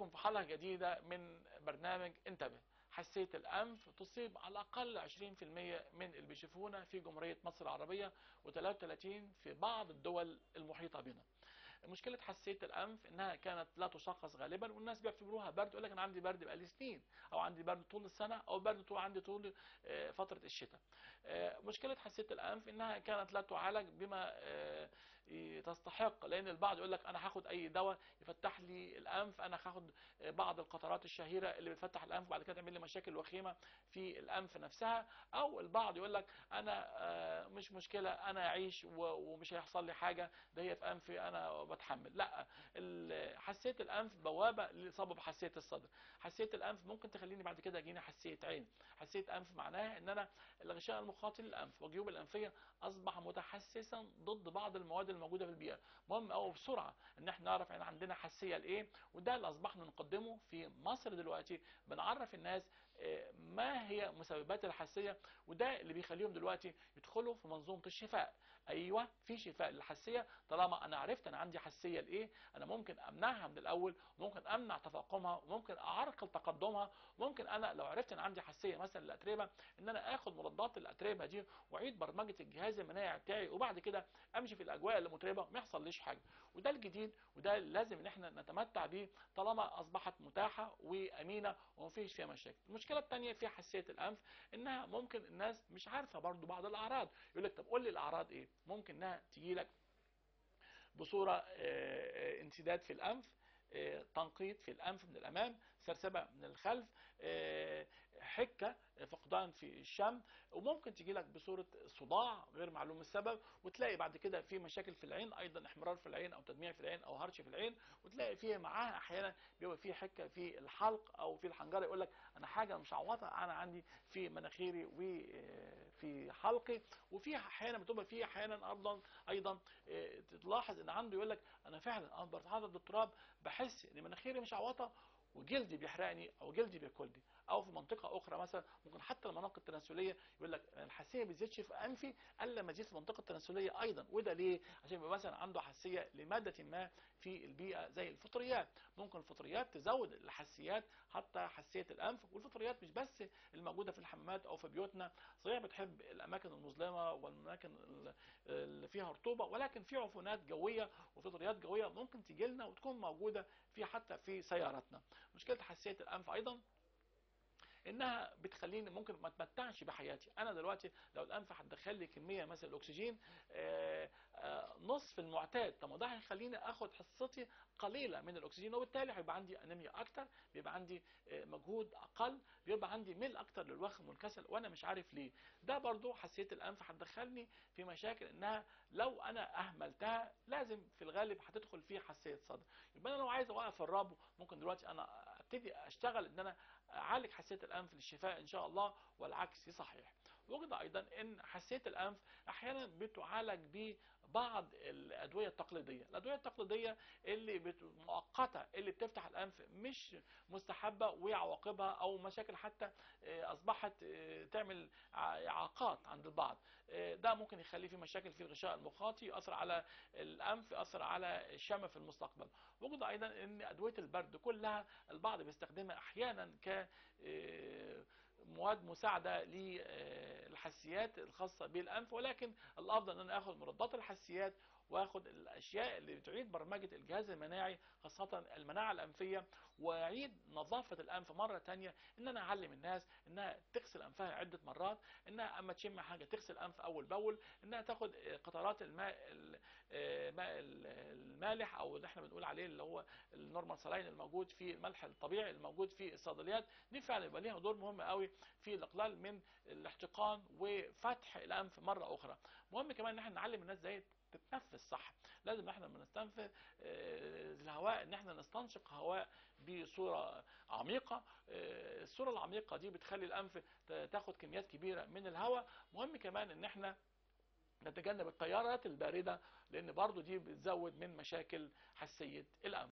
بكم في حلقة جديدة من برنامج انتبه حساسية الأنف تصيب على الأقل 20% من اللي بيشوفونا في جمهورية مصر العربية و33 في بعض الدول المحيطة بنا مشكلة حساسية الأنف إنها كانت لا تشخص غالبا والناس بيعتبروها برد يقول لك أنا عندي برد بقالي سنين أو عندي برد طول السنة أو برد طول عندي طول آه، فترة الشتاء آه، مشكلة حساسية الأنف إنها كانت لا تعالج بما آه، تستحق لأن البعض يقول لك أنا هاخد أي دواء يفتح لي الأنف أنا هاخد آه، بعض القطرات الشهيرة اللي بتفتح الأنف وبعد كده تعمل لي مشاكل وخيمة في الأنف نفسها أو البعض يقول لك أنا آه، مش مشكلة أنا أعيش و- ومش هيحصل لي حاجة ده هي في أنفي أنا بتحمل لا ال- حساسية الأنف بوابة لإصابة بحساسية الصدر حساسية الأنف ممكن تخليني بعد كده يجيني حساسية عين حساسية أنف معناها إن أنا الغشاء المخاطي للأنف والجيوب الأنفية أصبح متحسسا ضد بعض المواد الموجودة في البيئة مهم أوي بسرعة إن احنا نعرف إن عندنا حساسية لإيه وده اللي أصبحنا نقدمه في مصر دلوقتي بنعرف الناس آه، ما هي مسببات الحساسية وده اللي بيخليهم دلوقتي يدخلوا في منظومة الشفاء أيوة في شفاء للحساسية طالما أنا عرفت أنا عندي حساسية لإيه أنا ممكن أمنعها من الأول ممكن أمنع تفاقمها وممكن أعرقل تقدمها ممكن أنا لو عرفت أن عندي حساسية مثلا للأتربة إن أنا آخد مضادات الأتربة دي وأعيد برمجة الجهاز المناعي بتاعي وبعد كده أمشي في الأجواء المتربة وما يحصليش حاجة وده الجديد وده اللي لازم إن إحنا نتمتع بيه طالما أصبحت متاحة وأمينة ومفيش فيها مشاكل المشكلة الثانية في حساسية الأنف إنها ممكن الناس مش عارفة برضو بعض الأعراض يقول لك طب قول لي الأعراض إيه ممكن إنها تجي لك بصورة آه، آه، انسداد في الأنف آه، تنقيط في الأنف من الأمام سرسبة من الخلف آه، حكة فقدان في الشم وممكن تجي لك بصورة صداع غير معلوم السبب وتلاقي بعد كده في مشاكل في العين أيضا احمرار في العين أو تدميع في العين أو هرش في العين وتلاقي فيه معاها أحيانا بيبقى فيه حكة في الحلق أو في الحنجرة يقول لك أنا حاجة مش عوضة أنا عندي في مناخيري وفي حلقي وفي أحيانا بتبقى فيه أحيانا أيضا أيضا آه، تلاحظ إن عنده يقول لك أنا فعلا أنا بتعرض للتراب بحس إن مناخيري مش عوضة وجلدي بيحرقني او جلدي بياكلني او في منطقه اخرى مثلا ممكن حتى المناطق التناسليه يقول لك الحساسيه ما بتزيدش في انفي الا لما تزيد في المنطقه التناسليه ايضا وده ليه عشان يبقى مثلا عنده حساسيه لماده ما في البيئه زي الفطريات ممكن الفطريات تزود الحساسيات حتى حساسيه الانف والفطريات مش بس الموجوده في الحمامات او في بيوتنا صحيح بتحب الاماكن المظلمه والاماكن اللي فيها رطوبه ولكن في عفونات جويه وفطريات جويه ممكن تجي لنا وتكون موجوده في حتى في سياراتنا مشكله حساسيه الانف ايضا انها بتخليني ممكن ما اتمتعش بحياتي انا دلوقتي لو الانف هتدخل لي كميه مثلا الاكسجين آه، آه، نصف المعتاد طب ما ده هيخليني اخد حصتي قليله من الاكسجين وبالتالي هيبقى عندي انيميا اكتر بيبقى عندي آه، مجهود اقل بيبقى عندي ميل اكتر للوخم والكسل وانا مش عارف ليه ده برضو حساسيه الانف هتدخلني في مشاكل انها لو انا اهملتها لازم في الغالب هتدخل فيه حساسيه صدر يبقى انا لو عايز اوقف الربو ممكن دلوقتي انا ابتدي اشتغل ان انا اعالج حساسيه الانف للشفاء ان شاء الله والعكس صحيح وجد ايضا ان حساسيه الانف احيانا بتعالج ببعض الادويه التقليديه الادويه التقليديه اللي بت- مؤقته اللي بتفتح الانف مش مستحبه وعواقبها او مشاكل حتى آه، اصبحت آه، تعمل ع- اعاقات عند البعض آه، ده ممكن يخلي في مشاكل في الغشاء المخاطي ياثر على الانف ياثر على الشم في المستقبل وجد ايضا ان ادويه البرد كلها البعض بيستخدمها احيانا ك آه، مواد مساعده للحساسيات الخاصه بالانف ولكن الافضل ان انا اخد مضادات الحساسيات واخد الاشياء اللي بتعيد برمجه الجهاز المناعي خاصه المناعه الانفيه واعيد نظافه الانف مره تانية ان انا اعلم الناس انها تغسل انفها عده مرات انها اما تشم حاجه تغسل انف اول باول انها تاخد قطرات الماء الماء المالح او اللي احنا بنقول عليه اللي هو النورمال سلاين الموجود في الملح الطبيعي الموجود في الصيدليات دي فعلا يبقى ليها دور مهم قوي في الاقلال من الاحتقان وفتح الانف مره اخرى مهم كمان ان احنا نعلم الناس ازاي تتنفس صح لازم احنا لما نستنفذ آه، الهواء ان احنا نستنشق هواء بصوره عميقه آه، الصوره العميقه دي بتخلي الانف ت- تاخد كميات كبيره من الهواء مهم كمان ان احنا نتجنب التيارات البارده لان برضو دي بتزود من مشاكل حساسيه الانف